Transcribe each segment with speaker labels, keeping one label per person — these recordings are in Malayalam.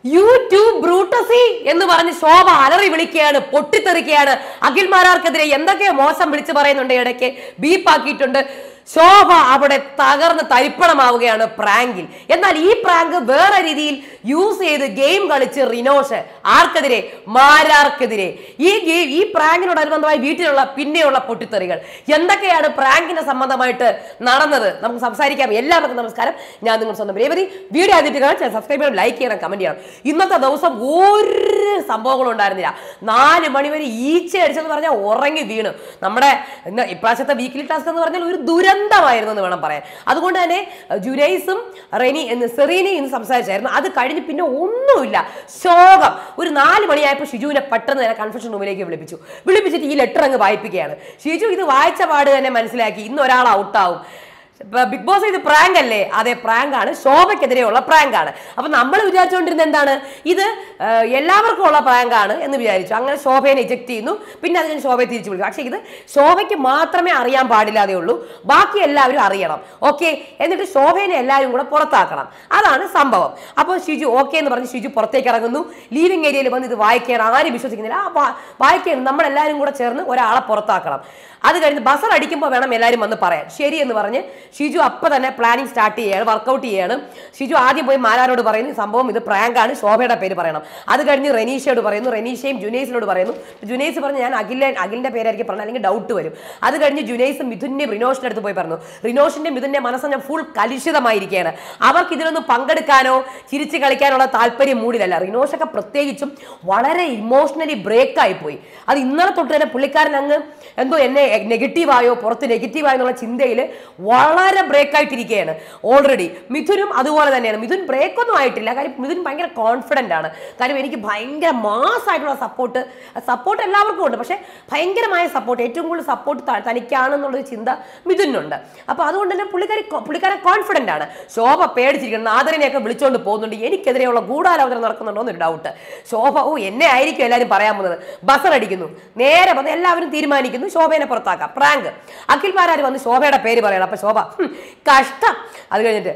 Speaker 1: യൂട്യൂബ് ബ്രൂട്ടസി എന്ന് പറഞ്ഞ് ശോഭ അലറി വിളിക്കുകയാണ് പൊട്ടിത്തെറിക്കുകയാണ് അഖിൽ മാരാർക്കെതിരെ എന്തൊക്കെയോ മോശം വിളിച്ചു പറയുന്നുണ്ട് ഇടയ്ക്ക് ബീപ്പാക്കിയിട്ടുണ്ട് ശോഭ അവിടെ തകർന്ന് തരിപ്പണമാവുകയാണ് പ്രാങ്കിൽ എന്നാൽ ഈ പ്രാങ്ക് വേറെ രീതിയിൽ യൂസ് ചെയ്ത് ഗെയിം കളിച്ച് റിനോഷ് ആർക്കെതിരെ മാരാർക്കെതിരെ ഈ ഗെയിം ഈ പ്രാങ്കിനോടനുബന്ധമായി വീട്ടിലുള്ള പിന്നെയുള്ള പൊട്ടിത്തെറികൾ എന്തൊക്കെയാണ് പ്രാങ്കിന് സംബന്ധമായിട്ട് നടന്നത് നമുക്ക് സംസാരിക്കാം എല്ലാവർക്കും നമസ്കാരം ഞാൻ നിങ്ങൾ സ്വന്തം രേവതി വീഡിയോ ആദ്യമായിട്ട് കാണാൻ സബ്സ്ക്രൈബ് ചെയ്യണം ലൈക്ക് ചെയ്യണം കമന്റ് ചെയ്യണം ഇന്നത്തെ ദിവസം ഒരു സംഭവങ്ങളും ഉണ്ടായിരുന്നില്ല നാല് മണിവരെ ഈച്ച അടിച്ചെന്ന് പറഞ്ഞാൽ ഉറങ്ങി വീണ് നമ്മുടെ ഇന്ന് ഇപ്രാവശ്യത്തെ വീക്കിലി ടാസ്ക് എന്ന് പറഞ്ഞാൽ ഒരു ദുരന്തമായിരുന്നു എന്ന് വേണം പറയാൻ അതുകൊണ്ട് തന്നെ ജുനൈസും റെനി എന്ന് സെറീനി ഇന്ന് സംസാരിച്ചായിരുന്നു അത് കഴിഞ്ഞ് പിന്നെ ഒന്നുമില്ല ശോകം ഒരു നാല് മണിയായപ്പോൾ ഷിജുവിനെ പെട്ടെന്ന് തന്നെ കൺഫെഷൻ റൂമിലേക്ക് വിളിപ്പിച്ചു വിളിപ്പിച്ചിട്ട് ഈ ലെറ്റർ അങ്ങ് വായിപ്പിക്കുകയാണ് ഷിജു ഇത് വായിച്ച പാട് തന്നെ മനസ്സിലാക്കി ഇന്ന് ഒരാൾ ഔട്ടാവും ഇപ്പൊ ബിഗ് ബോസ് ഇത് പ്രാങ്ക് അല്ലേ അതെ പ്രാങ്ക് ആണ് ശോഭയ്ക്കെതിരെയുള്ള പ്രാങ്ക് ആണ് അപ്പൊ നമ്മൾ വിചാരിച്ചുകൊണ്ടിരുന്ന എന്താണ് ഇത് ആ, എല്ലാവർക്കും ഉള്ള പ്രാങ്ക് ആണ് എന്ന് വിചാരിച്ചു അങ്ങനെ ശോഭയെ ഇജക്ട് ചെയ്യുന്നു പിന്നെ അതിന് ശോഭയെ തിരിച്ചു വിളിക്കും പക്ഷേ ഇത് ശോഭയ്ക്ക് മാത്രമേ അറിയാൻ പാടില്ലാതെ ഉള്ളൂ ബാക്കി എല്ലാവരും അറിയണം ഓക്കെ എന്നിട്ട് ശോഭേനെ എല്ലാവരും കൂടെ പുറത്താക്കണം അതാണ് സംഭവം അപ്പോൾ ഷിജു ഓക്കെ എന്ന് പറഞ്ഞ് ഷിജു പുറത്തേക്ക് ഇറങ്ങുന്നു ലീവിംഗ് ഏരിയയിൽ വന്ന് ഇത് വായിക്കാൻ ആരും വിശ്വസിക്കുന്നില്ല ആ വാ- വായിക്കാൻ നമ്മളെല്ലാവരും കൂടെ ചേർന്ന് ഒരാളെ പുറത്താക്കണം അത് കഴിഞ്ഞ് ബസർ അടിക്കുമ്പോൾ വേണം എല്ലാവരും വന്ന് പറയാൻ ശരി എന്ന് പറഞ്ഞ് ഷിജു അപ്പം തന്നെ പ്ലാനിങ് സ്റ്റാർട്ട് ചെയ്യാണ് വർക്കൗട്ട് ചെയ്യാണ് ഷിജു ആദ്യം പോയി മാരാരോട് പറയുന്നു "ഈ സംഭവം ഇത് പ്രാങ്ക് ആണ് ശോഭയുടെ പേര് പറയണം അത് കഴിഞ്ഞ് റെനീഷയോട് പറയുന്നു റെനീഷയും ജുനൈസിനോട് പറയുന്നു ജുനൈസ് പറഞ്ഞു ഞാൻ അഖിലെ അഖിലിന്റെ പേരായിരിക്കും പറഞ്ഞത് അല്ലെങ്കിൽ ഡൗട്ട് വരും അത് കഴിഞ്ഞ് ജുനൈസ് മിഥുന്റെ റിനോഷിന്റെ അടുത്ത് പോയി പറഞ്ഞു റിനോഷിന്റെ മിഥുന്റെ മനസ്സ് ഞാൻ ഫുൾ കലുഷിതമായിരിക്കുകയാണ് അവർക്ക് ഇതിലൊന്നും പങ്കെടുക്കാനോ ചിരിച്ച് കളിക്കാനുള്ള താല്പര്യം മൂടിലല്ല റിനോഷൊക്കെ പ്രത്യേകിച്ചും വളരെ ഇമോഷണലി ബ്രേക്ക് ആയി പോയി അത് ഇന്നലെ തൊട്ട് തന്നെ പുള്ളിക്കാരൻ അങ്ങ് എന്തോ എന്നെ നെഗറ്റീവായോ പുറത്ത് നെഗറ്റീവായോ എന്നുള്ള ചിന്തയിൽ വളരെ ബ്രേക്ക് ആയിട്ടിരിക്കുകയാണ് ഓൾറെഡി മിഥുനും അതുപോലെ തന്നെയാണ് മിഥുൻ ബ്രേക്ക് ഒന്നും ആയിട്ടില്ല കാര്യം മിഥുൻ ഭയങ്കര കോൺഫിഡൻ്റ് ആണ് കാര്യം എനിക്ക് ഭയങ്കര മാസ് ആയിട്ടുള്ള സപ്പോർട്ട് സപ്പോർട്ട് എല്ലാവർക്കും ഉണ്ട് പക്ഷേ ഭയങ്കരമായ സപ്പോർട്ട് ഏറ്റവും കൂടുതൽ സപ്പോർട്ട് തനിക്കാണെന്നുള്ളൊരു ചിന്ത മിഥുനുണ്ട് അപ്പോൾ അതുകൊണ്ട് തന്നെ പുള്ളിക്കാരി പുള്ളിക്കാരൻ കോൺഫിഡൻ്റ് ആണ് ശോഭ പേടിച്ചിരിക്കണം നാദറിനെയൊക്കെ വിളിച്ചുകൊണ്ട് പോകുന്നുണ്ട് എനിക്കെതിരെയുള്ള ഗൂഢാലോചന നടക്കുന്നുണ്ടോ എന്നൊരു ഡൗട്ട് ശോഭ ഓ എന്നെ ആയിരിക്കും എല്ലാവരും പറയാൻ പോകുന്നത് ബസർ അടിക്കുന്നു നേരെ വന്ന് എല്ലാവരും തീരുമാനിക്കുന്നു ശോഭേനെ പുറത്താക്കാം പ്രാങ്ക് അഖിൽമാരാർ വന്ന് ശോഭയുടെ പേര് പറയണം അപ്പൊ ശോഭ "ഹും, കഷ്ടം അത് കഴിഞ്ഞിട്ട്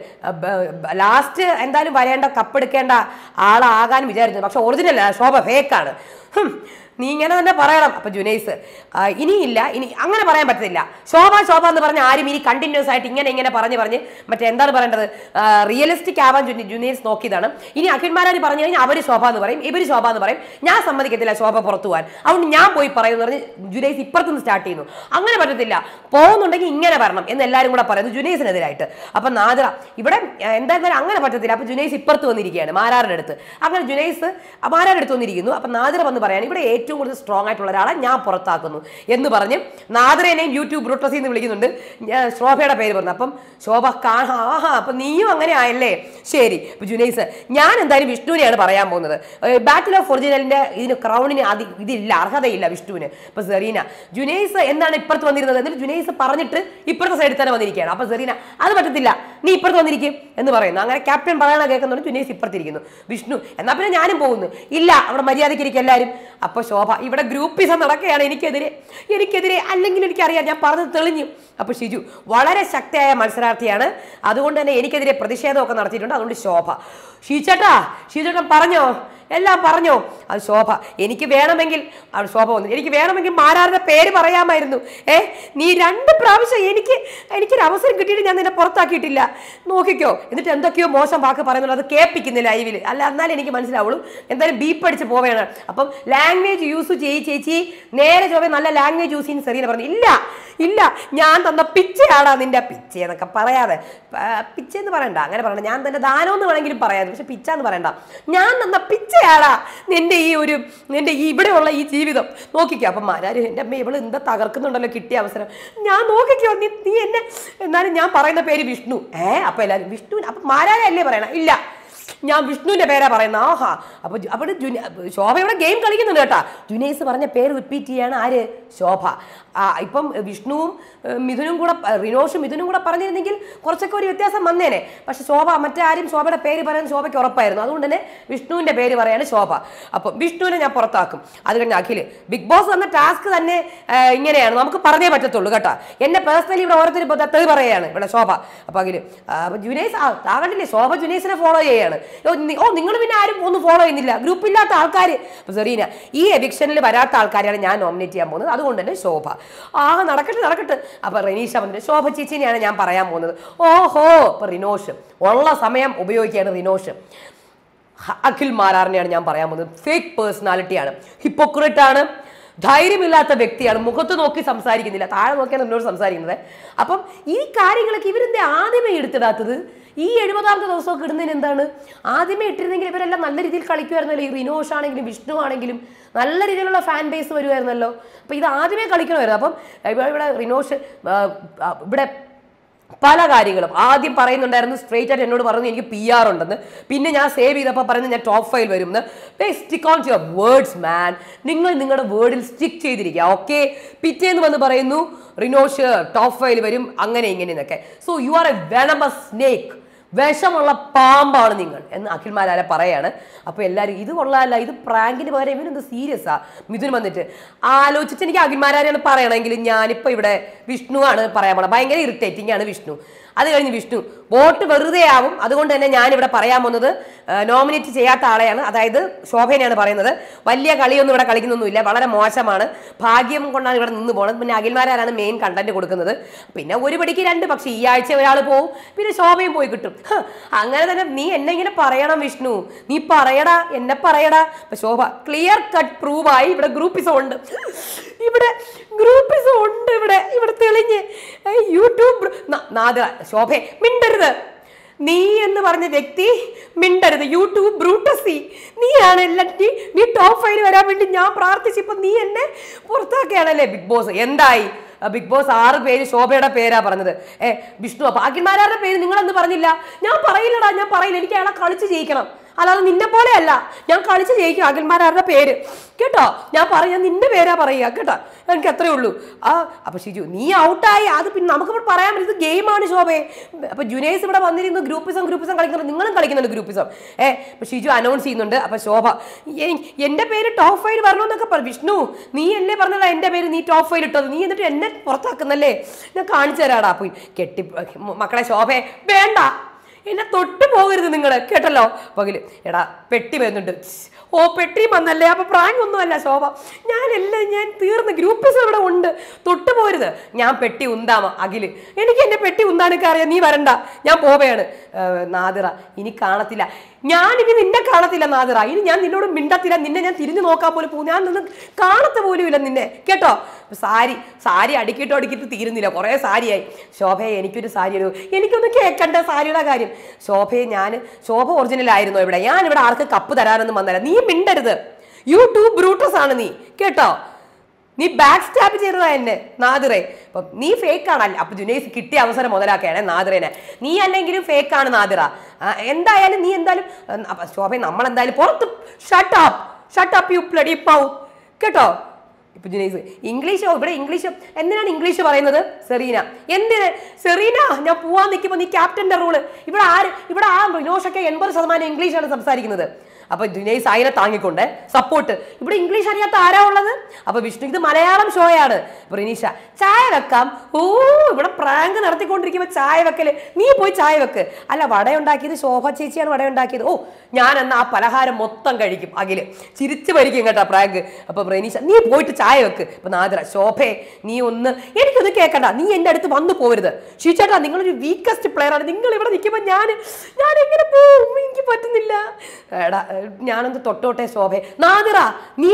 Speaker 1: ലാസ്റ്റ് എന്തായാലും വരേണ്ട കപ്പെടുക്കേണ്ട ആളാകാൻ വിചാരിച്ചു പക്ഷെ ഒറിജിനൽ ശോഭ ഫേക്കാണ് നീ ഇങ്ങനെ തന്നെ പറയണം അപ്പൊ ജുനൈസ് ആ, ഇനിയില്ല ഇനി അങ്ങനെ പറയാൻ പറ്റത്തില്ല ശോഭ ശോഭ എന്ന് പറഞ്ഞ ആരും ഇനി കണ്ടിന്യൂസ് ആയിട്ട് ഇങ്ങനെ ഇങ്ങനെ പറഞ്ഞ് പറഞ്ഞ് മറ്റേ എന്താണ് പറയേണ്ടത് റിയലിസ്റ്റിക് ആവാൻ ജുനി- ജുനൈസ് നോക്കിയതാണ് ഇനി അഖിൽമാരാർ പറഞ്ഞു കഴിഞ്ഞാൽ അവര് ശോഭ എന്ന് പറയും ഇവര് ശോഭ എന്ന് പറയും ഞാൻ സമ്മതിക്കത്തില്ല ശോഭ പുറത്തു പോകാൻ അതുകൊണ്ട് ഞാൻ പോയി പറയുമെന്ന് പറഞ്ഞ് ജുനൈസ് ഇപ്പുറത്തുനിന്ന് സ്റ്റാർട്ട് ചെയ്യുന്നു അങ്ങനെ പറ്റത്തില്ല പോകുന്നുണ്ടെങ്കിൽ ഇങ്ങനെ വരണം എന്ന് എല്ലാവരും കൂടെ പറയുന്നു ജുനൈസിനെതിരായിട്ട് അപ്പൊ നാദിറ ഇവിടെ ആ, എന്തായിരുന്നാലും അങ്ങനെ പറ്റത്തില്ല അപ്പൊ ജുനൈസ് ഇപ്പുറത്ത് വന്നിരിക്കുകയാണ് മാരാരുടെ അടുത്ത് അങ്ങനെ ജുനൈസ് മാരാരുടെ അടുത്ത് വന്നിരിക്കുന്നു അപ്പൊ നാദിറ വന്ന് പറയാൻ ഇവിടെ ഏറ്റവും കൂടുതൽ സ്ട്രോങ് ആയിട്ടുള്ള ഒരാളെ ഞാൻ പുറത്താക്കുന്നു എന്ന് പറഞ്ഞ് നാദിറേനെയും യൂട്യൂബ് ബ്രൂട്ടസി എന്ന് വിളിക്കുന്നുണ്ട് ഞാൻ ശോഭയുടെ പേര് പറഞ്ഞു അപ്പം ശോഭ കാണാ ആഹാ അപ്പൊ നീയും അങ്ങനെ ആയല്ലേ ശരി അപ്പൊ ജുനൈസ് ഞാൻ എന്തായാലും വിഷ്ണുവിനെയാണ് പറയാൻ പോകുന്നത് ബാറ്റിൽ ഓഫ് ഒറിജിനലിന്റെ ഇതിന് ക്രൗണിന് അതി ഇതില്ല അർഹതയില്ല വിഷ്ണുവിന് ഇപ്പൊ സെറീന ജുനൈസ് എന്താണ് ഇപ്പുറത്ത് വന്നിരുന്നത് എന്നിട്ട് ജുനൈസ് പറഞ്ഞിട്ട് ഇപ്പുറത്തെ സൈഡിൽ തന്നെ വന്നിരിക്കുകയാണ് അപ്പൊ സെറീന അത് പറ്റത്തില്ല നീ ഇപ്പുറത്ത് വന്നിരിക്കും എന്ന് പറയുന്നു അങ്ങനെ ക്യാപ്റ്റൻ പറയണ കേൾക്കുന്നുണ്ട് ജുനൈസ് ഇപ്പുറത്തിരിക്കുന്നു വിഷ്ണു എന്നാ പിന്നെ ഞാനും പോകുന്നു ഇല്ല അവിടെ മര്യാദയ്ക്ക് ഇരിക്കും എല്ലാവരും അപ്പൊ ശോഭ ഇവിടെ ഗ്രൂപ്പിസം നടക്കുകയാണ് എനിക്കെതിരെ എനിക്കെതിരെ അല്ലെങ്കിൽ എനിക്കറിയാം ഞാൻ പറഞ്ഞത് തെളിഞ്ഞു അപ്പൊ ഷിജു വളരെ ശക്തിയായ മത്സരാർത്ഥിയാണ് അതുകൊണ്ട് തന്നെ എനിക്കെതിരെ പ്രതിഷേധമൊക്കെ നടത്തിയിട്ടുണ്ട് അതുകൊണ്ട് ശോഭ ഷീച്ചേട്ടാ ഷീച്ചേട്ടൻ പറഞ്ഞോ എല്ലാം പറഞ്ഞോ അത് ശോഭ എനിക്ക് വേണമെങ്കിൽ അത് ശോഭ വന്നു എനിക്ക് വേണമെങ്കിൽ മാരാരുടെ പേര് പറയാമായിരുന്നു ഏ നീ രണ്ട് പ്രാവശ്യം എനിക്ക് എനിക്കൊരു അവസരം കിട്ടിയിട്ട് ഞാൻ നിന്നെ പുറത്താക്കിയിട്ടില്ല നോക്കിക്കോ എന്നിട്ട് എന്തൊക്കെയോ മോശം വാക്ക് പറയുന്നുള്ളൂ അത് കേൾപ്പിക്കുന്നില്ല ലൈവിൽ അല്ല എന്നാലും എനിക്ക് മനസ്സിലാവുള്ളൂ എന്തായാലും ബീപ്പ് അടിച്ച് പോവുകയാണ് അപ്പം ലാംഗ്വേജ് യൂസ് ചെയ്യ് ചേച്ചി നേരെ ചോദ്യം നല്ല ലാംഗ്വേജ് യൂസ് ചെയ്യുന്ന സെറീന പറഞ്ഞു ഇല്ല ഇല്ല ഞാൻ തന്ന പിച്ചയാടാ നിന്റെ പിച്ച എന്നൊക്കെ പറയാതെ ആ, പിച്ച എന്ന് പറയണ്ട അങ്ങനെ പറയണ്ട ഞാൻ തന്നെ ദാനം എന്ന് വേണമെങ്കിലും പറയാതെ പക്ഷെ പിച്ച എന്ന് പറയണ്ട ഞാൻ തന്ന പിച്ചയാടാ നിന്റെ ഈ ഒരു നിന്റെ ഈ ഇവിടെയുള്ള ഈ ജീവിതം നോക്കിക്കോ അപ്പം മാരാര് എൻ്റെ അമ്മ ഇവള് എന്താ തകർക്കുന്നുണ്ടല്ലോ കിട്ടിയ അവസരം ഞാൻ നോക്കിക്കോ നീ നീ എന്നെ എന്നാലും ഞാൻ പറയുന്ന പേര് വിഷ്ണു ഏ അപ്പൊ എല്ലാവരും വിഷ്ണു അപ്പൊ മാരാരല്ലേ പറയണം ഇല്ല ഞാൻ വിഷ്ണുവിന്റെ പേരാ പറയുന്നത് ആഹാ അപ്പൊ ജു- അവിടെ ജുന- ശോഭ ഇവിടെ ഗെയിം കളിക്കുന്നുണ്ട് കേട്ടാ ജുനൈസ് പറഞ്ഞ പേര് റിപ്പീറ്റ് ചെയ്യാണ് ആര് ശോഭ ആ, ഇപ്പം വിഷ്ണുവും ഏഹ്, മിഥുനും കൂടെ പ- റിനോഷും മിഥുനും കൂടെ പറഞ്ഞിരുന്നെങ്കിൽ കുറച്ചൊക്കെ ഒരു വ്യത്യാസം വന്നേനെ പക്ഷെ ശോഭ മറ്റാരും ശോഭയുടെ പേര് പറയാൻ ശോഭയ്ക്ക് ഉറപ്പായിരുന്നു അതുകൊണ്ട് തന്നെ വിഷ്ണുവിന്റെ പേര് പറയാണ് ശോഭ അപ്പം വിഷ്ണുവിനെ ഞാൻ പുറത്താക്കും അത് കഴിഞ്ഞ് അഖില് ബിഗ് ബോസ് എന്ന ടാസ്ക് തന്നെ ഏഹ്, ഇങ്ങനെയാണ് നമുക്ക് പറഞ്ഞേ പറ്റത്തുള്ളൂ കേട്ടോ എന്നെ പേഴ്സണലി ഇവിടെ ഓരോരുത്തർ തെറി പറയുകയാണ് ഇവിടെ ശോഭ അപ്പൊ അഖില് ആ, അപ്പൊ ജുനൈസ് ആ താ കണ്ടില്ലേ ശോഭ ജുനൈസിനെ ഫോളോ ചെയ്യാണ് ഓ, നി- ഓ നിങ്ങൾ പിന്നെ ആരും ഒന്നും ഫോളോ ചെയ്യുന്നില്ല ഗ്രൂപ്പില്ലാത്ത ആൾക്കാർ അപ്പൊ സെറീന ഈ എവിക്ഷനിൽ വരാത്ത ആൾക്കാരെയാണ് ഞാൻ നോമിനേറ്റ് ചെയ്യാൻ പോകുന്നത് അതുകൊണ്ട് തന്നെ ശോഭ ആ നടക്കട്ടെ നടക്കട്ടെ അപ്പൊ റെനീഷ വന്നിട്ട് ശോഭ ചേച്ചിനെയാണ് ഞാൻ പറയാൻ പോകുന്നത് ഓഹോ അപ്പൊ റിനോഷ് ഉള്ള സമയം ഉപയോഗിക്കുകയാണ് റിനോഷ് ഹ- അഖിൽ മാരാറിനെയാണ് ഞാൻ പറയാൻ പോകുന്നത് ഫേക്ക് പേഴ്സണാലിറ്റിയാണ് ഹിപ്പോക്രറ്റ് ആണ് ധൈര്യമില്ലാത്ത വ്യക്തിയാണ് മുഖത്ത് നോക്കി സംസാരിക്കുന്നില്ല താഴെ നോക്കിയാണ് എന്നോട് സംസാരിക്കുന്നത് അപ്പം ഈ കാര്യങ്ങളൊക്കെ ഇവരെന്താ ആദ്യമേ എടുത്തിടാത്തത് ഈ എഴുപതാമത്തെ ദിവസമൊക്കെ ഇടുന്നതിന് എന്താണ് ആദ്യമേ ഇട്ടിരുന്നെങ്കിൽ ഇവരെല്ലാം നല്ല രീതിയിൽ കളിക്കുമായിരുന്നല്ലോ ഈ റിനോഷ് ആണെങ്കിലും വിഷ്ണു ആണെങ്കിലും നല്ല രീതിയിലുള്ള ഫാൻ ബേസ് വരുമായിരുന്നല്ലോ അപ്പം ഇത് ആദ്യമേ കളിക്കണമായിരുന്നു അപ്പം ഇവിടെ ഇവിടെ റിനോഷ് ആ, ആ, ഇവിടെ പല കാര്യങ്ങളും ആദ്യം പറയുന്നുണ്ടായിരുന്നു സ്ട്രേറ്റ് ആയിട്ട് എന്നോട് പറഞ്ഞു എനിക്ക് പി ആർ ഉണ്ടെന്ന് പിന്നെ ഞാൻ സേവ് ചെയ്തപ്പോൾ പറയുന്നത് ഞാൻ ടോപ്പ് ഫൈൽ വരും stick on to your words man നിങ്ങൾ നിങ്ങളുടെ വേർഡിൽ സ്റ്റിക്ക് ചെയ്തിരിക്കുക ഓക്കെ പിറ്റേന്ന് വന്ന് പറയുന്നു റിനോഷ് ടോപ്പ് ഫൈൽ വരും അങ്ങനെ ഇങ്ങനെ എന്നൊക്കെ so you are a venomous snake വിഷമുള്ള പാമ്പാണ് നിങ്ങൾ എന്ന് അഖിൽമാരാരെ പറയാണ് അപ്പോൾ എല്ലാവരും ഇത് കൊള്ളാമല്ല ഇത് പ്രാങ്കിന് പകരം ഇവനെന്ത് സീരിയസാ മിഥുൻ വന്നിട്ട് ആലോചിച്ചിട്ട് എനിക്ക് അഖിൽമാരാരെയാണ് പറയണമെങ്കിൽ ഞാനിപ്പോൾ ഇവിടെ വിഷ്ണു ആണ് പറയാൻ പോണത് ഭയങ്കര ഇറിറ്റേറ്റിംഗ് ആണ് വിഷ്ണു അത് കഴിഞ്ഞ് വിഷ്ണു വോട്ട് വെറുതെ ആവും അതുകൊണ്ട് തന്നെ ഞാനിവിടെ പറയാൻ പോകുന്നത് നോമിനേറ്റ് ചെയ്യാത്ത ആളെയാണ് അതായത് ശോഭനയാണ് പറയുന്നത് വലിയ കളിയൊന്നും ഇവിടെ കളിക്കുന്നൊന്നുമില്ല വളരെ മോശമാണ് ഭാഗ്യം കൊണ്ടാണ് ഇവിടെ നിന്ന് പോകുന്നത് പിന്നെ അഖിൽമാരാരാണ് മെയിൻ കണ്ടന്റ് കൊടുക്കുന്നത് പിന്നെ ഒരു പടിക്ക് രണ്ട് പക്ഷേ ഈ ആഴ്ച ഒരാൾ പോവും പിന്നെ ശോഭയും പോയി കിട്ടും ഹ, അങ്ങനെ തന്നെ നീ എന്നെ ഇങ്ങനെ പറയണം വിഷ്ണു നീ പറയടാ എന്നെ പറയടാ അപ്പൊ ശോഭ ക്ലിയർ കട്ട് പ്രൂവ് ആയി ഇവിടെ ഗ്രൂപ്പിസം ഉണ്ട് ഇവിടെ ഗ്രൂപ്പിസം ഉണ്ട് ഇവിടെ ഇവിടെ തെളിഞ്ഞ് ഏയ് യൂട്യൂബ് ന- നാദിറ ശോഭെ മിണ്ടരുത് നീ എന്ന് പറഞ്ഞ വ്യക്തി മിണ്ടരുത് യൂട്യൂബ് ബ്രൂട്ടസി നീയാണ് എല്ലാം നീ നീ ടോപ്പ് ഫൈവ് വരാൻ വേണ്ടി ഞാൻ പ്രാർത്ഥിച്ചപ്പോ നീ എന്നെ പുറത്താക്കുകയാണല്ലേ ബിഗ് ബോസ് എന്തായി ആ, ബിഗ് ബോസ് ആറ് പേര് ശോഭയുടെ പേരാ പറഞ്ഞത് ഏ വിഷ്ണു ബാക്കിമാരാരുടെ പേര് നിങ്ങളെന്ന് പറഞ്ഞില്ല ഞാൻ പറയില്ലടാ ഞാൻ പറയില്ല എനിക്ക് അയാളെ കളിച്ച് ജയിക്കണം അല്ലാതെ നിന്നെ പോലെയല്ല ഞാൻ കളിച്ച് ജയിക്കും അഖിൽമാരാരുടെ പേര് കേട്ടോ ഞാൻ പറയാം നിന്റെ പേരാ പറയുക കേട്ടോ എനിക്ക് അത്രേ ഉള്ളൂ ആ അപ്പൊ ഷിജു നീ ഔട്ടായി അത് പിന്നെ നമുക്കിവിടെ പറയാൻ പറ്റും ഇത് ഗെയിമാണ് ശോഭയെ അപ്പൊ ജുനൈസ് ഇവിടെ വന്നിരുന്നു ഗ്രൂപ്പിസം ഗ്രൂപ്പിസം കളിക്കുന്നുണ്ട് നിങ്ങളും കളിക്കുന്നുണ്ട് ഗ്രൂപ്പിസം ഏ അപ്പൊ ഷിജു അനൗൺസ് ചെയ്യുന്നുണ്ട് അപ്പൊ ശോഭ എ- എന്റെ പേര് ടോപ്പ് ഫൈവ് വരണമെന്നൊക്കെ പറഞ്ഞു വിഷ്ണു നീ എന്നെ പറഞ്ഞതാ എന്റെ പേര് നീ ടോപ്പ് ഫൈവ് ഇട്ടത് നീ എന്നിട്ട് എന്നെ പുറത്താക്കുന്നല്ലേ ഞാൻ കാണിച്ചു തരാടാ പോയി കെട്ടി മക്കളെ ശോഭയെ വേണ്ട എന്നെ തൊട്ട് പോകരുത് നിങ്ങൾ കേട്ടല്ലോ പകല് എടാ പെട്ടി വരുന്നുണ്ട് ഓ പെട്ടി വന്നല്ലേ അപ്പൊ പ്രാങ്ക് ഒന്നുമല്ല ശോഭ ഞാനെല്ലാം ഞാൻ തീർന്ന് ഗ്രൂപ്പിസ് ഇവിടെ ഉണ്ട് തൊട്ട് പോരുത് ഞാൻ പെട്ടി ഉന്താമ അഖില് എനിക്ക് എന്റെ പെട്ടി ഉന്താനൊക്കെ അറിയാം നീ വരണ്ട ഞാൻ പോവുകയാണ് ഏർ, നാദിറ ഇനി കാണത്തില്ല ഞാൻ ഇനി നിന്നെ കാണത്തില്ല നാദിറ ഇനി ഞാൻ നിന്നോട് മിണ്ടത്തില്ല നിന്നെ ഞാൻ തിരിഞ്ഞു നോക്കാൻ പോലും പോകും ഞാൻ നിന്ന് കാണത്ത പോലും ഇല്ല നിന്നെ കേട്ടോ സാരി സാരി അടുക്കിട്ടോ അടുക്കിട്ട് തീരുന്നില്ല കുറേ സാരിയായി ശോഭയെ എനിക്കൊരു സാരി ഒരു എനിക്കൊന്ന് കേൾക്കണ്ട സാരിയുടെ കാര്യം ശോഭയെ ഞാൻ ശോഭ ഒറിജിനൽ ആയിരുന്നോ ഇവിടെ ഞാൻ ഇവിടെ ആർക്ക് കപ്പ് തരാനൊന്നും വന്നില്ല നീ മിണ്ടരുത് യൂട്യൂബ് ബ്രൂട്ടസ് ആണ് നീ കേട്ടോ നീ ബാക്ക് സ്റ്റാപ്പ് ചെയ്തതാ എന്നെ നാദിറെ അപ്പൊ നീ ഫേക്ക് ആണല്ല അപ്പൊ ജുനൈസ് കിട്ടിയ അവസരം മുതലാക്കുകയാണ് നാദിറേനെ നീ അല്ലെങ്കിലും ഫേക്ക് ആണ് നാദിറ ആ, എന്തായാലും നീ എന്തായാലും ഉം, അപ്പൊ ശോഭ നമ്മൾ എന്തായാലും പുറത്ത് shut up shut up you bloody പൗ കേട്ടോ ഇപ്പൊ ജുനൈസ് ഇംഗ്ലീഷ് ഇവിടെ ഇംഗ്ലീഷ് എന്തിനാണ് ഇംഗ്ലീഷ് പറയുന്നത് സെറീന എന്തിന് സെറീന ഞാൻ പോവാൻ നിൽക്കുമ്പോൾ നീ ക്യാപ്റ്റന്റെ റൂള് ഇവിടെ ആര് ഇവിടെ ആ വിനോഷൊക്കെ എൺപത് ശതമാനം ഇംഗ്ലീഷാണ് സംസാരിക്കുന്നത് അപ്പൊ ജുനൈസ് അതിനെ താങ്ങിക്കൊണ്ട് സപ്പോർട്ട് ഇവിടെ ഇംഗ്ലീഷ് അറിയാത്ത ആരാ ഉള്ളത് അപ്പൊ വിഷ്ണു ഇത് മലയാളം ഷോയാണ് അപ്പൊ റിനീഷ ചായ വെക്കാം ഓ ഇവിടെ പ്രാങ്ക് നടത്തിക്കൊണ്ടിരിക്കുമ്പോ ചായ വെക്കല് നീ പോയി ചായ വെക്ക് അല്ല വട ഉണ്ടാക്കിയത് ശോഭ ചേച്ചിയാണ് വട ഉണ്ടാക്കിയത് ഓ ഞാൻ എന്നാ ആ പലഹാരം മൊത്തം കഴിക്കും അഖില് ചിരിച്ചു ഭരിക്കും കേട്ടോ പ്രാങ്ക് അപ്പൊ റെനീഷ നീ പോയിട്ട് ചായ വെക്ക് അപ്പൊ നാദിര ശോഭേ നീ ഒന്ന് എനിക്കൊന്ന് കേൾക്കണ്ട നീ എൻ്റെ അടുത്ത് വന്നു പോരുത് ഷീച്ചേട്ടാ നിങ്ങളൊരു വീക്കസ്റ്റ് പ്ലെയർ ആണ് നിങ്ങൾ ഇവിടെ നിൽക്കുമ്പോൾ ഞാൻ ഞാൻ എങ്ങനെ പോവും എനിക്ക് പറ്റുന്നില്ല എടാ ഞാനൊന്ന് തൊട്ടോട്ടെ ശോഭേ നാദിറ നീ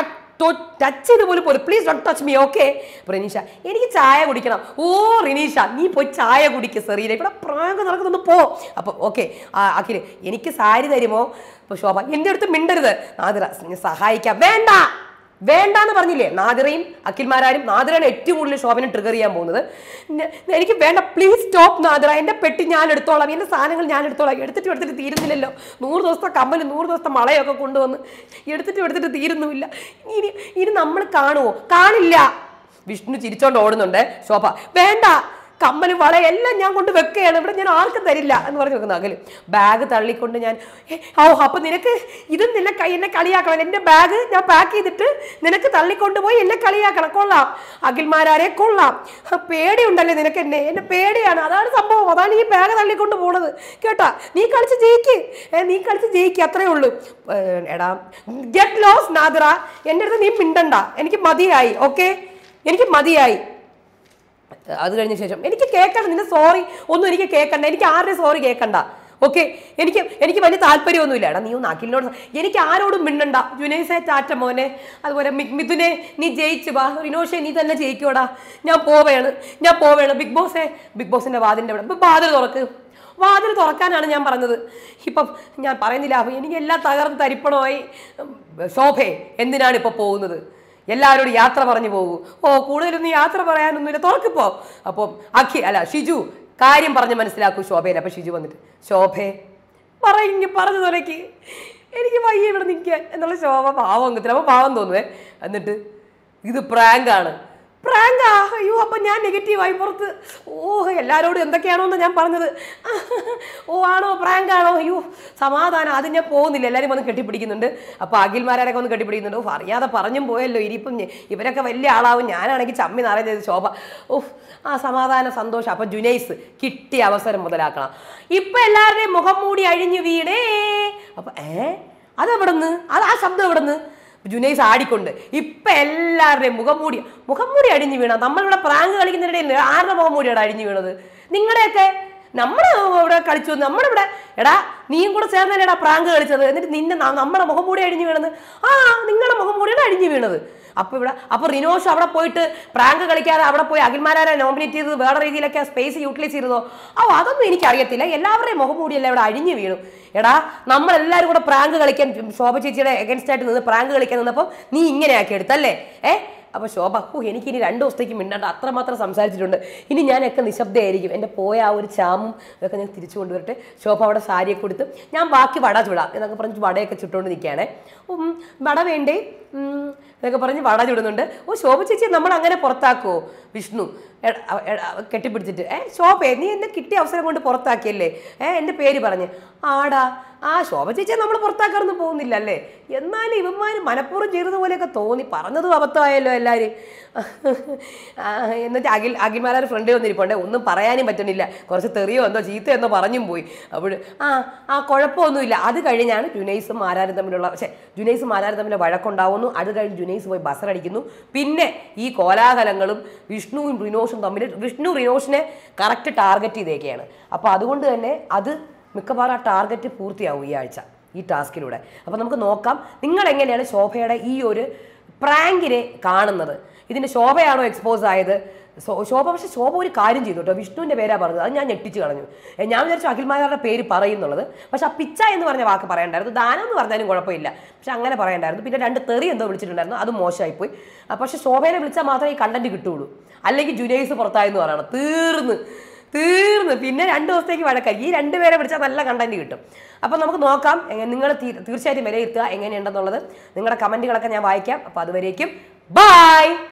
Speaker 1: ടച്ച് ചെയ്ത് പോലും പോലും പ്ലീസ് ഡോട്ട് ടച്ച് മീ ഓക്കെ റിനീഷ എനിക്ക് ചായ കുടിക്കണം ഓ റിനീഷ നീ പോയി ചായ കുടിക്ക് സെറീന ഇവിടെ പ്രാങ്ക് നടക്കുന്നൊന്ന് പോ അപ്പം ഓക്കെ അഖില് എനിക്ക് സാരി തരുമോ അപ്പോൾ ശോഭ എൻ്റെ അടുത്ത് മിണ്ടരുത് നാദിറ സഹായിക്കാം വേണ്ട വേണ്ടാന്ന് പറഞ്ഞില്ലേ നാദിറയും അഖിൽമാരാരും നാദിറയാണ് ഏറ്റവും കൂടുതൽ ശോഭനെ ട്രിഗർ ചെയ്യാൻ പോകുന്നത് ന- എനിക്ക് വേണ്ട പ്ലീസ് സ്റ്റോപ്പ് നാദിറ എൻ്റെ പെട്ടി ഞാൻ എടുത്തോളാം എൻ്റെ സാധനങ്ങൾ ഞാൻ എടുത്തോളാം എടുത്തിട്ട് എടുത്തിട്ട് തീരുന്നില്ലല്ലോ നൂറ് ദിവസത്തെ കമ്മൽ നൂറ് ദിവസത്തെ മളയൊക്കെ കൊണ്ടുവന്ന് എടുത്തിട്ട് എടുത്തിട്ട് തീരുന്നുമില്ല ഇനി ഇനി നമ്മൾ കാണുമോ കാണില്ല വിഷ്ണു ചിരിച്ചോണ്ട് ഓടുന്നുണ്ട് ശോഭ വേണ്ട കമ്മലും വള എല്ലാം ഞാൻ കൊണ്ട് വെക്കുകയാണ് ഇവിടെ ഞാൻ ആർക്കും തരില്ല എന്ന് പറഞ്ഞു വെക്കുന്ന അകല് ബാഗ് തള്ളിക്കൊണ്ട് ഞാൻ "ഏ, ഓ അപ്പൊ നിനക്ക് ഇതും നിന്നെ കൈ എന്നെ കളിയാക്കണം എൻ്റെ ബാഗ് ഞാൻ പാക്ക് ചെയ്തിട്ട് നിനക്ക് തള്ളിക്കൊണ്ട് പോയി എന്നെ കളിയാക്കണം കൊള്ളാം അഖിൽമാരാരെ കൊള്ളാം ഹ, പേടിയുണ്ടല്ലേ നിനക്ക് എന്നെ എന്നെ പേടിയാണ് അതാണ് സംഭവം അതാണ് ഈ ബാഗ് തള്ളിക്കൊണ്ട് പോണത് കേട്ടാ നീ കളിച്ച് ജയിക്ക് ഏ, നീ കളിച്ച് ജയിക്ക് അത്രേ ഉള്ളൂ ഏ, എടാ ഗെറ്റ് ലോസ് നാദിറ എൻ്റെ അടുത്ത് നീ മിണ്ടണ്ട എനിക്ക് മതിയായി ഓക്കെ എനിക്ക് മതിയായി അത് കഴിഞ്ഞ ശേഷം എനിക്ക് കേൾക്കണം നിന്റെ സോറി ഒന്നും എനിക്ക് കേൾക്കണ്ട എനിക്ക് ആരുടെ സോറി കേൾക്കണ്ട ഓക്കെ എനിക്ക് എനിക്ക് വലിയ താല്പര്യമൊന്നുമില്ല എടാ നീ ഒന്ന് അഖിലിനോട് സ- എനിക്ക് ആരോടും മിണ്ടണ്ട ജുനൈസെ ടാറ്റ മോനെ അതുപോലെ മി- മിഥുനെ നീ ജയിച്ചു വാ റിനോഷെ നീ തന്നെ ജയിക്കോടാ ഞാൻ പോവേണ് ഞാൻ പോവേണ് ബിഗ് ബോസേ ബിഗ് ബോസിന്റെ വാതിലിന്റെ അവിടെ ഇപ്പൊ വാതിൽ തുറക്ക് വാതിൽ തുറക്കാനാണ് ഞാൻ പറഞ്ഞത് ഇപ്പം ഞാൻ പറയുന്നില്ല അപ്പൊ എനിക്ക് എല്ലാം തകർന്ന് തരിപ്പണമായി ഉം, ശോഭേ എന്തിനാണ് ഇപ്പൊ പോകുന്നത് എല്ലാവരോടും യാത്ര പറഞ്ഞു പോകൂ ഓ കൂടുതലൊന്നും യാത്ര പറയാനൊന്നുമില്ല തുറക്കിപ്പോ അപ്പം അഖി അല്ല ഷിജു കാര്യം പറഞ്ഞ് മനസ്സിലാക്കൂ ശോഭേനെ അപ്പൊ ഷിജു വന്നിട്ട് ശോഭേ പറയിങ്ങി പറഞ്ഞു തുലയ്ക്ക് എനിക്ക് വയ്യ ഇവിടെ നിൽക്കാൻ എന്നുള്ള ശോഭ പാവം അങ്ങത്തിന് അപ്പൊ പാവം തോന്നുവേ എന്നിട്ട് ഇത് പ്രാങ്കാണ് പ്രാങ്കാ അയ്യോ അപ്പം ഞാൻ നെഗറ്റീവായി പുറത്ത് ഓ എല്ലാവരോടും എന്തൊക്കെയാണോ എന്ന് ഞാൻ പറഞ്ഞത് ഓ ആണോ പ്രാങ്ക് ആണോ അയ്യോ സമാധാനം അത് ഞാൻ പോകുന്നില്ല എല്ലാവരും വന്ന് കെട്ടിപ്പിടിക്കുന്നുണ്ട് അപ്പോൾ അഖിൽമാരൊക്കെ വന്ന് കെട്ടിപ്പിടിക്കുന്നുണ്ട് ഓ അറിയാതെ പറഞ്ഞും പോയല്ലോ ഇനിയിപ്പം ഞ- ഇവരൊക്കെ വലിയ ആളാവും ഞാനാണെങ്കിൽ ചമ്മി നിറയുന്നത് ശോഭ ഓ ആ സമാധാന സന്തോഷം അപ്പം ജുനൈസ് കിട്ടിയ അവസരം മുതലാക്കണം ഇപ്പം എല്ലാവരുടെയും മുഖം മൂടി അഴിഞ്ഞു വീടേ അപ്പം ഏ അതെവിടുന്ന് അത് ആ ശബ്ദം എവിടുന്ന് ജുനൈസ് ആടിക്കൊണ്ട് ഇപ്പൊ എല്ലാവരുടെയും മുഖം മൂടി മുഖം മൂടി അടിഞ്ഞു വീണ നമ്മളിവിടെ പ്രാങ്ക് കളിക്കുന്നതിനിടയിൽ ആരുടെ മുഖം മൂടിയാണ് അടിഞ്ഞു വീണത് നിങ്ങളുടെയൊക്കെ നമ്മുടെ ഇവിടെ കളിച്ചു നമ്മളിവിടെ എടാ നീയും കൂടെ ചേർന്നല്ലേടാ പ്രാങ്ക് കളിച്ചത് എന്നിട്ട് നിന്നെ ന- നമ്മുടെ മുഖം മൂടി അടിഞ്ഞു വീണത് ആ നിങ്ങളുടെ മുഖം മൂടിയാണ് അടിഞ്ഞു വീണത് അപ്പൊ ഇവിടെ അപ്പൊ റിനോഷ് അവിടെ പോയിട്ട് പ്രാങ്ക് കളിക്കാതെ അവിടെ പോയി അഖിൽമാരെ നോമിനേറ്റ് ചെയ്തത് വേറെ രീതിയിലൊക്കെ സ്പേസ് യൂട്ടിലൈസ് ചെയ്തതോ ഓ അതൊന്നും എനിക്കറിയത്തില്ല എല്ലാവരുടെയും മുഖം മൂടിയല്ല ഇവിടെ അഴിഞ്ഞു വീണു എടാ നമ്മളെല്ലാവരും കൂടെ പ്രാങ്ക് കളിക്കാൻ ശോഭ ചേച്ചിയുടെ എഗൻസ്റ്റ് ആയിട്ട് നിന്ന് പ്രാങ്ക് കളിക്കാൻ നിന്നപ്പോൾ നീ ഇങ്ങനെയാക്കി എടുത്തല്ലേ ഏ അപ്പോൾ ശോഭ ഓ എനിക്ക് ഇനി രണ്ട് ദിവസത്തേക്ക് മിണ്ടണ്ട അത്രമാത്രം സംസാരിച്ചിട്ടുണ്ട് ഇനി ഞാനൊക്കെ നിശബ്ദയായിരിക്കും എൻ്റെ പോയ ആ ഒരു ചാമും ഇതൊക്കെ ഞാൻ തിരിച്ചു കൊണ്ടുവരട്ടെ ശോഭ അവിടെ സാരിയൊക്കെ കൊടുത്ത് ഞാൻ ബാക്കി വട ചുടാം എന്നൊക്കെ പറഞ്ഞ് വടയൊക്കെ ചുട്ടുകൊണ്ട് നിൽക്കുകയാണേ ഉം, വട വേണ്ടേ ഉം, എന്നൊക്കെ പറഞ്ഞ് വട ചുടുന്നുണ്ട് ഓ ശോഭ ചേച്ചി നമ്മൾ അങ്ങനെ പുറത്താക്കുമോ വിഷ്ണു എട- അവ- എട- അവ കെട്ടിപ്പിടിച്ചിട്ട് ഏ ശോഭേ നീ എന്നെ കിട്ടിയ അവസരം കൊണ്ട് പുറത്താക്കിയല്ലേ ഏ എൻ്റെ പേര് പറഞ്ഞ് ആടാ ആ ശോഭ ചേച്ചിയെ നമ്മൾ പുറത്താക്കാറൊന്നും പോകുന്നില്ല അല്ലേ എന്നാലും ഇവന്മാർ മനഃപൂർവ്വം ചെയ്തതുപോലെയൊക്കെ തോന്നി പറഞ്ഞതും അബദ്ധമായല്ലോ എല്ലാവരും ആ, എന്നിട്ട് അഖിൽ അഖിൽമാരുടെ ഫ്രണ്ട് വന്നിരിപ്പുണ്ട് ഒന്നും പറയാനും പറ്റുന്നില്ല കുറച്ച് തെറിയോ എന്തോ ചീത്തയോ എന്തോ പറഞ്ഞും പോയി അപ്പോൾ ആ ആ കുഴപ്പമൊന്നുമില്ല അത് കഴിഞ്ഞാണ് ജുനൈസും മാരാരും തമ്മിലുള്ള പക്ഷേ ജുനൈസും മാരാരും തമ്മിൽ വഴക്കുണ്ടാവുന്നു അത് കഴിഞ്ഞ് ജുനൈസ് പോയി ബസറടിക്കുന്നു പിന്നെ ഈ കോലാഹലങ്ങളും വിഷ്ണുവും റിനോഷും തമ്മിൽ വിഷ്ണു റിനോഷിനെ കറക്റ്റ് ടാർഗറ്റ് ചെയ്തേക്കെയാണ് അപ്പോൾ അതുകൊണ്ട് തന്നെ അത് മിക്കവാറും ആ ടാർഗറ്റ് പൂർത്തിയാവും ഈ ആഴ്ച ഈ ടാസ്കിലൂടെ അപ്പോൾ നമുക്ക് നോക്കാം നിങ്ങൾ എങ്ങനെയാണ് ശോഭയുടെ ഈ ഒരു പ്രാങ്കിനെ കാണുന്നത് ഇതിന്റെ ശോഭയാണോ എക്സ്പോസ് ആയത് സോ- ശോഭ പക്ഷെ ശോഭ ഒരു കാര്യം ചെയ്തു കേട്ടോ വിഷ്ണുവിന്റെ പേരാ പറഞ്ഞത് അത് ഞാൻ ഞെട്ടിച്ച് കളഞ്ഞു ഏ, ഞാൻ വിചാരിച്ചു അഖിൽമാരുടെ പേര് പറയുന്നുള്ളത് പക്ഷെ ആ പിച്ച എന്ന് പറഞ്ഞ വാക്ക് പറയണ്ടായിരുന്നു ദാനം എന്ന് പറഞ്ഞാലും കുഴപ്പമില്ല പക്ഷെ അങ്ങനെ പറയണ്ടായിരുന്നു പിന്നെ രണ്ട് തെറി എന്തോ വിളിച്ചിട്ടുണ്ടായിരുന്നു അത് മോശമായിപ്പോയി ആ, പക്ഷെ ശോഭനെ വിളിച്ചാൽ മാത്രമേ ഈ കണ്ടന്റ് കിട്ടുള്ളൂ അല്ലെങ്കിൽ ജുനൈസ് പുറത്തായെന്ന് പറയണം തീർന്ന് തീർന്ന് പിന്നെ രണ്ട് ദിവസത്തേക്ക് വഴക്കായി ഈ രണ്ടുപേരെ വിളിച്ചാൽ നല്ല കണ്ടന്റ് കിട്ടും അപ്പം നമുക്ക് നോക്കാം നിങ്ങൾ തീർച്ചയായിട്ടും വിലയിരുത്തുക എങ്ങനെയുണ്ടെന്നുള്ളത് നിങ്ങളുടെ കമന്റുകളൊക്കെ ഞാൻ വായിക്കാം അപ്പോൾ അതുവരേക്കും ബൈ